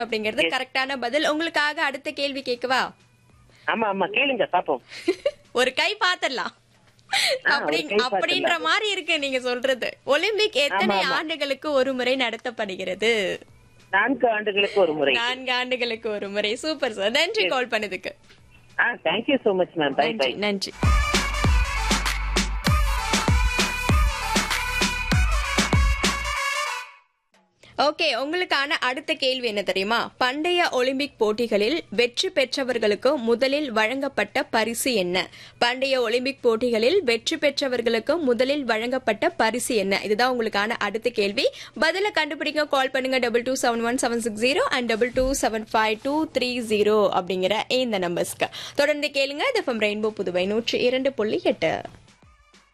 அப்படிங்கிறது கரெக்டான பதில் உங்களுக்காக அடுத்த கேள்வி கேட்கவா ஆமா ஆமா கேளுங்க பாப்போம் ஒரு கை பாத்திரலாம் ஆ, அப்படி ஒரு கை அப்படின்ற பாத்திரலாம். மாதிரி இருக்கு நீங்க சொல்றது ஒலிம்பிக் எத்தனை ஆமா, ஆமா. ஆண்டுகளுக்கு ஒரு முறை நடத்தப்படுகிறது நான்கு ஆண்டுகளுக்கு ஒரு முறை நான்கு ஆண்டுகளுக்கு ஒரு முறை சூப்பர் சார் நன்றி கால் பண்ணதுக்கு ஆ thank you so much ma'am bye bye நன்றி நன்றி ஓகே உங்களுக்கான அடுத்த கேள்வி என்ன தெரியுமா பண்டைய ஒலிம்பிக் போட்டிகளில் வெற்றி பெற்றவர்களுக்கு முதலில் வழங்கப்பட்ட பரிசு என்ன பண்டைய ஒலிம்பிக் போட்டிகளில் வெற்றி பெற்றவர்களுக்கு முதலில் வழங்கப்பட்ட பரிசு என்ன இதுதான் உங்களுக்கான அடுத்த கேள்வி பதில கண்டுபிடிக்க கால் பண்ணுங்க double two seven one seven six zero and double two seven five two three zero அப்படிங்கிற இந்த நம்பர்ஸ்க்கு தொடர்ந்து கேளுங்க இது ரெயின்போ புதுவை நூற்றி இரண்டு புள்ளி எட்டு